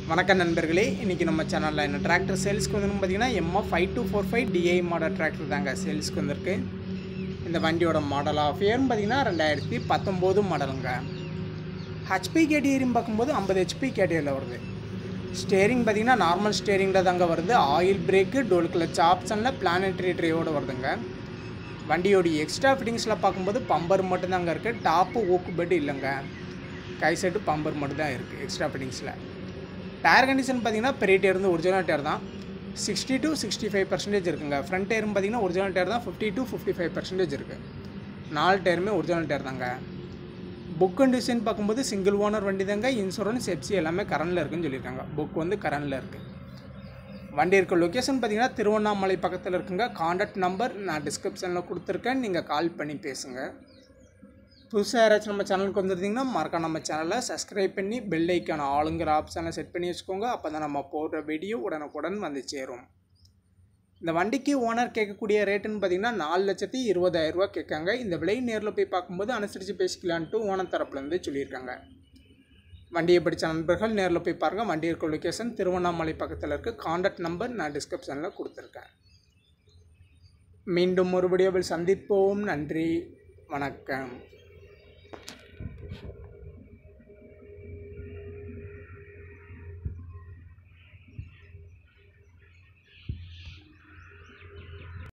வணக்கம் நண்பர்களே இன்றைக்கி நம்ம சேனலில் என்ன டிராக்டர் சேல்ஸ்க்கு வந்து பார்த்தீங்கன்னா MF five two four five DI model tractor தாங்க சேல்ஸ்க்கு வந்திருக்கு இந்த வண்டியோட மாடல் ஆஃப் இயர்னு பார்த்தீங்கன்னா ரெண்டாயிரத்தி பத்தொம்போது மாடலுங்க ஹெச்பி கேட்டகரின்னு பார்க்கும்போது ஐம்பது ஹெச்பி கேட்டகரியில் வருது ஸ்டேரிங் பார்த்தீங்கன்னா நார்மல் ஸ்டேரிங்கில் தாங்க வருது ஆயில் பிரேக்கு டோல் கிளச் ஆப்ஷனில் பிளானட்ரி ட்ரையோடு வருதுங்க வண்டியோடைய எக்ஸ்ட்ரா ஃபிட்டிங்ஸில் பார்க்கும்போது பம்பர் மட்டும்தாங்க இருக்குது டாப்பு ஊக்கு பெட் இல்லைங்க கை செட்டு பம்பர் மட்டும் தான் இருக்குது எக்ஸ்ட்ரா ஃபிட்டிங்ஸில் டயர் கண்டிஷன் பார்த்தீங்கன்னா பெரிய டயர் இருந்து ஒரிஜினல் டயர் தான் sixty to sixty five percentage இருக்குங்க ஃப்ரண்ட் டயரும் பார்த்தீங்கன்னா ஒரிஜினல் டயர் தான் fifty to fifty five percentage இருக்குது நாலு டயருமே ஒரிஜினல் டயர் தாங்க புக் கண்டிஷன் பார்க்கும்போது சிங்கிள் ஓனர் வண்டி தாங்க இன்சூரன்ஸ் எப்சி எல்லாமே கரண்டில் இருக்குன்னு சொல்லியிருக்காங்க புக் வந்து கரண்டில் இருக்குது வண்டி இருக்க லொக்கேஷன் பார்த்தீங்கன்னா திருவண்ணாமலை பக்கத்தில் இருக்குங்க காண்டாக்ட் நம்பர் நான் டிஸ்கிரிப்ஷனில் கொடுத்துருக்கேன் நீங்கள் கால் பண்ணி பேசுங்க புதுசாக யாராச்சும் நம்ம சேனலுக்கு வந்துருந்தீங்கன்னா மறக்காம நம்ம சேனலை சப்ஸ்கிரைப் பண்ணி பெல் ஐக்கான ஆளுங்கிற ஆப்ஷனை செட் பண்ணி வச்சுக்கோங்க அப்போ தான் நம்ம போடுற வீடியோ உடனுக்குடன் வந்து சேரும் இந்த வண்டிக்கு ஓனர் கேட்கக்கூடிய ரேட்டுன்னு பார்த்தீங்கன்னா நாலு லட்சத்தி இருபதாயிரரூவா கேட்காங்க இந்த விலை நேரில் போய் பார்க்கும்போது அனுசரித்து பேசிக்கலான்ட்டு ஓனர் தரப்புலேருந்து சொல்லியிருக்காங்க வண்டியை படித்த நண்பர்கள் நேரில் போய் பாருங்கள் வண்டி இருக்க லொக்கேஷன் திருவண்ணாமலை பக்கத்தில் இருக்குது காண்டாக்ட் நம்பர் நான் டிஸ்கிரிப்ஷனில் கொடுத்துருக்கேன் மீண்டும் ஒரு வீடியோவில் சந்திப்போம் நன்றி வணக்கம்